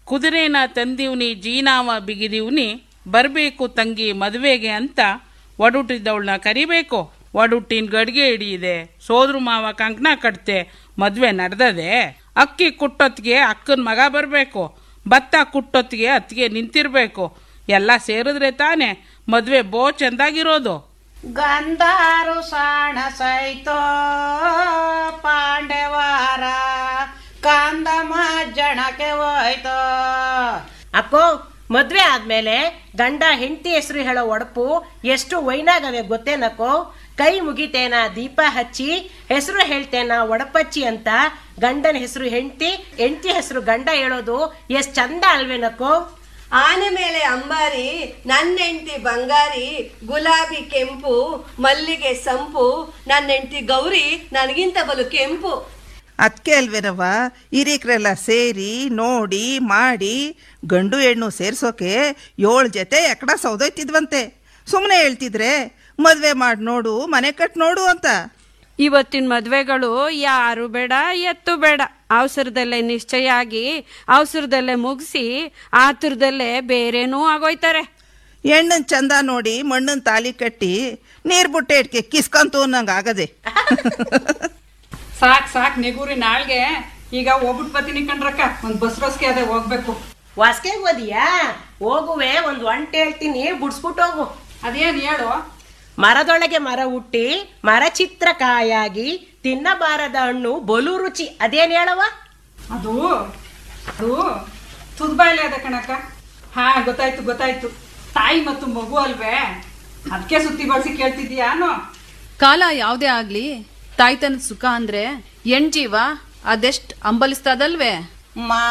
ಕುದುರೆನ ತಂದಿವ್ನಿ ಜೀನಾವ ಬಿಗಿದಿವ್ನಿ ಬರಬೇಕು ತಂಗಿ ಮದುವೆಗೆ ಅಂತ ಒಡುಟ್ಟಿದ್ದವಳನ್ನ ಕರಿಬೇಕು ಒಡುಟ್ಟಿನ ಗಡಿಗೆ ಹಿಡಿಯಿದೆ ಸೋದ್ರ ಮಾವ ಕಂಕಣ ಕಟ್ತೆ ಮದುವೆ ನಡೆದದೆ ಅಕ್ಕಿ ಕುಟ್ಟೊತ್ತಿಗೆ ಅಕ್ಕನ ಮಗ ಬರಬೇಕು ಭತ್ತ ಕುಟ್ಟೊತ್ತಿಗೆ ಅತ್ತಿಗೆ ನಿಂತಿರ್ಬೇಕು ಎಲ್ಲ ಸೇರಿದ್ರೆ ತಾನೇ ಮದುವೆ ಬೋ ಚೆಂದಾಗಿರೋದು ಗಂಧಾರು ಸಾಣ ಸೈತೋ ಪಾಂಡವಾರ ಕಂದಮ ಜಣಕ್ಕೆ ಹೋಯ್ತೋ ಅಕ್ಕೋ ಮದ್ವೆ ಆದ್ಮೇಲೆ ಗಂಡ ಹೆಂಡತಿ ಹೆಸರು ಹೇಳೋ ಒಡಪು ಎಷ್ಟು ವೈನಾಗವೆ ಗೊತ್ತೇನಕ್ಕೋ ಕೈ ಮುಗಿತೇನ ದೀಪ ಹಚ್ಚಿ ಹೆಸರು ಹೇಳ್ತೇನ ಒಡಪಚ್ಚಿ ಅಂತ ಗಂಡನ ಹೆಸರು ಹೆಂಡತಿ ಹೆಂಡತಿ ಹೆಸರು ಗಂಡ ಹೇಳೋದು ಎಷ್ಟ್ ಚಂದ ಅಲ್ವೇನಕ್ಕೋ ಆನೆ ಮೇಲೆ ಅಂಬಾರಿ ನನ್ನ ಹೆಂಡತಿ ಬಂಗಾರಿ ಗುಲಾಬಿ ಕೆಂಪು ಮಲ್ಲಿಗೆ ಸಂಪು ನನ್ನ ಹೆಂಡತಿ ಗೌರಿ ನನಗಿಂತ ಬಲು ಕೆಂಪು ಅದಕ್ಕೆ ಅಲ್ವೇನವ ಹಿರೀಕರೆಲ್ಲ ಸೇರಿ ನೋಡಿ ಮಾಡಿ ಗಂಡು ಹೆಣ್ಣು ಸೇರ್ಸೋಕೆ ಏಳು ಜೊತೆ ಎಕಡ ಸೌದೋಯ್ತಿದ್ವಂತೆ ಸುಮ್ಮನೆ ಹೇಳ್ತಿದ್ರೆ ಮದುವೆ ಮಾಡಿ ನೋಡು ಮನೆ ಕಟ್ ನೋಡು ಅಂತ ಇವತ್ತಿನ ಮದ್ವೆಗಳು ಯಾರು ಬೇಡ ಎತ್ತು ಬೇಡ ಅವಸರದಲ್ಲೇ ನಿಶ್ಚಯ ಆಗಿ ಅವಸರದಲ್ಲೇ ಮುಗಿಸಿ ಆತುರದಲ್ಲೇ ಬೇರೇನೂ ಆಗೋಯ್ತಾರೆ ಹೆಣ್ಣನ್ ಚಂದ ನೋಡಿ ಮಣ್ಣನ್ ತಾಲಿ ಕಟ್ಟಿ ನೀರ್ ಬುಟ್ಟೆ ಇಟ್ಕೆ ಕಿಸ್ಕಂತು ಅನ್ನಂಗೆ ಆಗದೆ ಸಾಕ್ ಸಾಕ್ ನೆಗೂರಿ ನಾಳ್ಗೆ ಈಗ ಹೋಗ್ಬಿಟ್ ಬರ್ತೀನಿ ಕಣ್ರಕ್ಕ ಒಂದ್ ಬಸ್ ಬಸ್ಗೆ ಅದೇ ಹೋಗ್ಬೇಕು ವಾಸ್ಕೆ ಓದಿಯಾ ಹೋಗುವೆ ಒಂದ್ ಒಂಟೆ ಹೇಳ್ತೀನಿ ಬಿಡ್ಸ್ಬಿಟ್ಟು ಹೋಗು ಅದೇನ್ ಹೇಳು ಮರದೊಳಗೆ ಮರ ಹುಟ್ಟಿ ಮರ ಚಿತ್ರಕಾಯಾಗಿ ತಿನ್ನಬಾರದ ಹಣ್ಣು ಬಲು ರುಚಿ ಅದೇನ್ ಹೇಳವ ಅದು ಅದು ತುದ್ಬಾಯ್ಲೆ ಅದ ಕಣಕ್ಕ ಹಾ ಗೊತ್ತಾಯ್ತು ಗೊತ್ತಾಯ್ತು ತಾಯಿ ಮತ್ತು ಮಗು ಅಲ್ವೇ ಅದಕ್ಕೆ ಸುತ್ತಿ ಬಳಸಿ ಕೇಳ್ತಿದ್ಯಾನೋ ಕಾಲ ಯಾವುದೇ ಆಗ್ಲಿ ತಾಯ್ತನದ ಸುಖ ಅಂದ್ರೆ ಹೆಣ್ಜೀವ ಅದೆಷ್ಟ್ ಅಂಬಲಿಸ್ತದಲ್ವೇ ಮಾ